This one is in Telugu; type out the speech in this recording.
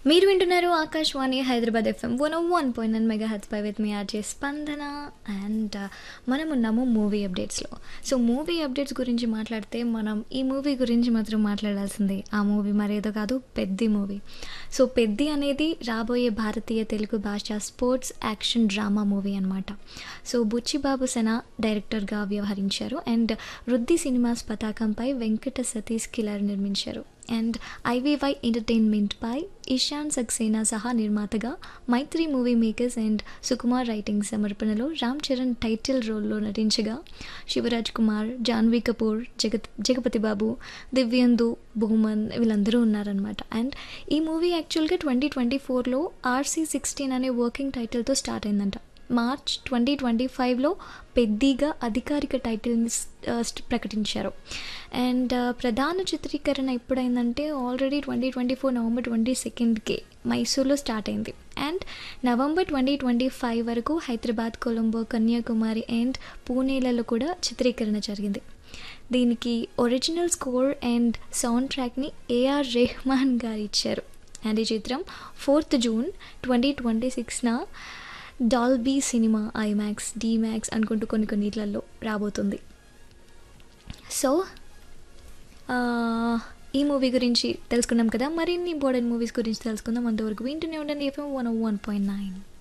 మీరు వింటున్నారు Akashvani Hyderabad FM one one point nine mega హెచ్ పై విత్ మీ ఆర్జే స్పందన అండ్ మనం ఉన్నాము మూవీ అప్డేట్స్లో సో మూవీ అప్డేట్స్ గురించి మాట్లాడితే మనం ఈ మూవీ గురించి మాత్రం మాట్లాడాల్సిందే ఆ మూవీ మరేదో కాదు పెద్ది మూవీ సో పెద్ది అనేది రాబోయే భారతీయ తెలుగు భాష స్పోర్ట్స్ యాక్షన్ డ్రామా మూవీ అనమాట సో బుచ్చిబాబు సెన డైరెక్టర్గా వ్యవహరించారు అండ్ వృద్ధి సినిమాస్ పతాకంపై వెంకట సతీష్ కిలార్ నిర్మించారు అండ్ ఐవీవై ఎంటర్టైన్మెంట్పై ఇషాన్ సక్సేనా సహా నిర్మాతగా Mythri movie makers and Sukumar writing సమర్పణలో రామ్ చరణ్ టైటిల్ రోల్లో నటించగా శివరాజ్ కుమార్ జాన్వీ కపూర్ జగత్ జగపతి బాబు దివ్యందు బహుమన్ వీళ్ళందరూ ఉన్నారనమాట అండ్ ఈ మూవీ యాక్చువల్గా ట్వంటీ ట్వంటీ ఫోర్లో ఆర్సీ సిక్స్టీన్ అనే వర్కింగ్ టైటిల్తో స్టార్ట్ అయిందంట మార్చ్ ట్వంటీ ట్వంటీ ఫైవ్లో పెద్దగా అధికారిక టైటిల్ని ప్రకటించారు అండ్ ప్రధాన చిత్రీకరణ ఎప్పుడైందంటే already twenty twenty four November twenty సెకండ్కే మైసూర్లో స్టార్ట్ అయింది and November twenty twenty five వరకు హైదరాబాద్ కొలంబో కన్యాకుమారి అండ్ పూణేలలో కూడా చిత్రీకరణ జరిగింది దీనికి ఒరిజినల్ స్కోర్ అండ్ సౌండ్ ట్రాక్ని ఏఆర్ రెహమాన్ గారు ఇచ్చారు అండ్ ఈ చిత్రం ఫోర్త్ జూన్ ట్వంటీ ట్వంటీ సిక్స్న డాల్బీ సినిమా ఐమాక్స్ డీమాక్స్ అనుకుంటూ కొన్ని కొన్నిట్లలో రాబోతుంది సో ఈ మూవీ గురించి తెలుసుకున్నాం కదా మరిన్ని ఇంపార్టెంట్ మూవీస్ గురించి తెలుసుకుందాం అంతవరకు వింటూనే ఉండండి FM one one point nine